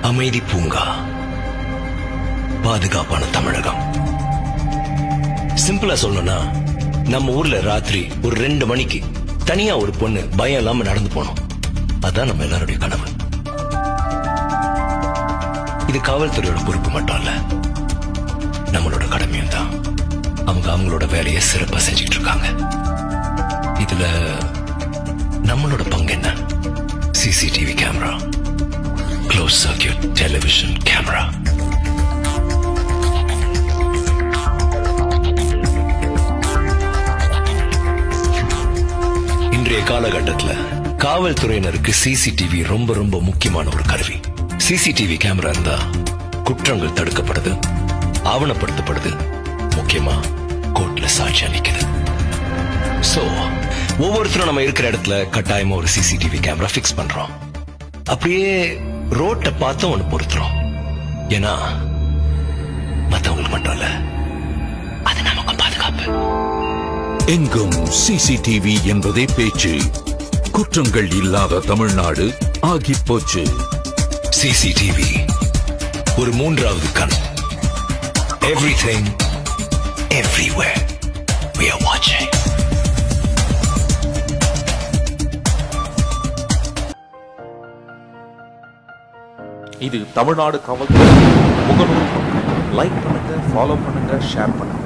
அமைதி பூங்கா பாதுகாப்பான தமிழகம் சிம்பிளா சொல்லணும்னா நம்ம ஊர்ல ராத்திரி ஒரு ரெண்டு மணிக்கு தனியா ஒரு பொண்ணு பயம் இல்லாம நடந்து போனோம் அதான் நம்ம எல்லாருடைய கனவு இது காவல்துறையோட பொறுப்பு மட்டும் இல்ல நம்மளோட கடமையும் தான் அவங்க அவங்களோட வேலையை சிறப்பா செஞ்சுட்டு இருக்காங்க இதுல நம்மளோட பங்கு என்ன CCTV camera close circuit television camera இன்றைய காலகட்டத்துல காவல்துறையினருக்கு சிசிடிவி ரொம்ப ரொம்ப முக்கியமான ஒரு கருவி சிசிடிவி கேமரா இருந்தா குற்றங்கள் தடுக்கப்படுது ஆவணப்படுத்தப்படுது முக்கியமா கோர்ட்ல சாட்சி அளிக்குது சோ ஒவ்வொருத்தரும் நம்ம இருக்கிற இடத்துல கட்டாயமா ஒரு சிசிடிவி கேமரா ஃபிக்ஸ் பண்றோம் அப்படியே ரோட்டை பார்த்து ஒண்ணு பொருத்துறோம் ஏன்னா மத்தவங்களுக்கு மட்டும் இல்ல அது நமக்கு பாதுகாப்பு எங்கும் சிசிடிவி என்பதே பேச்சு குற்றங்கள் இல்லாத தமிழ்நாடு ஆகிப் போச்சு சிசிடிவி ஒரு மூன்றாவது கண் everything everywhere we are watching இது தமிழ்நாடு காவல்துறை முகநூல் பக்கம் லைக் பண்ணுங்க ஃபாலோ பண்ணுங்க ஷேர் பண்ணுங்க